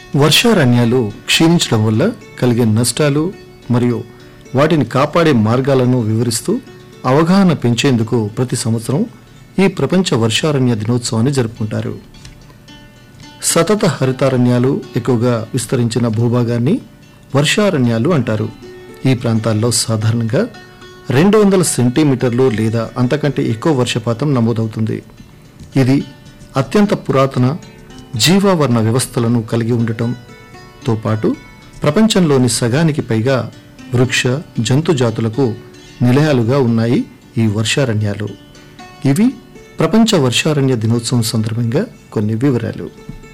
వర్షారణ్యాలు క్షీణించడం వల్ల కలిగే నష్టాలు మరియు వాటిని కాపాడే మార్గాలను వివరిస్తూ అవగాహన పెంచేందుకు ప్రతి సంవత్సరం ఈ ప్రపంచ వర్షారణ్య దినోత్సవాన్ని జరుపుకుంటారు సతత హరితారణ్యాలు ఎక్కువగా విస్తరించిన భూభాగాన్ని వర్షారణ్యాలు అంటారు ఈ ప్రాంతాల్లో సాధారణంగా రెండు వందల సెంటీమీటర్లు లేదా అంతకంటే ఎక్కువ వర్షపాతం నమోదవుతుంది ఇది అత్యంత పురాతన జీవావరణ వ్యవస్థలను కలిగి ఉండటంతో పాటు ప్రపంచంలోని సగానికి పైగా వృక్ష జంతు జాతులకు నిలయాలుగా ఉన్నాయి ఈ వర్షారణ్యాలు ఇవి ప్రపంచ వర్షారణ్య దినోత్సవం సందర్భంగా కొన్ని వివరాలు